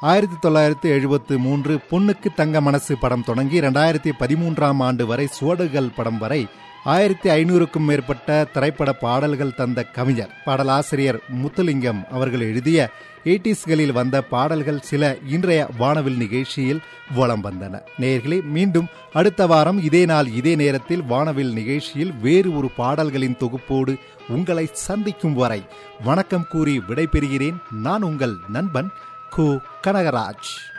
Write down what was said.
ஆயிரத்தி தொள்ளாயிரத்தி எழுபத்து மூன்று பொண்ணுக்கு தங்க மனசு படம் தொடங்கி இரண்டாயிரத்தி பதிமூன்றாம் ஆண்டு வரை சுவடுகள் படம் வரை ஆயிரத்தி ஐநூறுக்கும் மேற்பட்ட திரைப்பட பாடல்கள் தந்த கவிஞர் பாடலாசிரியர் முத்துலிங்கம் அவர்கள் எழுதிய எயிட்டிஸ்களில் வந்த பாடல்கள் சில இன்றைய வானவில் நிகழ்ச்சியில் வலம் வந்தன நேர்களே மீண்டும் அடுத்த வாரம் இதே நாள் இதே நேரத்தில் வானவில் நிகழ்ச்சியில் வேறு ஒரு பாடல்களின் தொகுப்போடு உங்களை சந்திக்கும் வரை வணக்கம் கூறி விடைபெறுகிறேன் நான் உங்கள் நண்பன் கு கனகராஜ்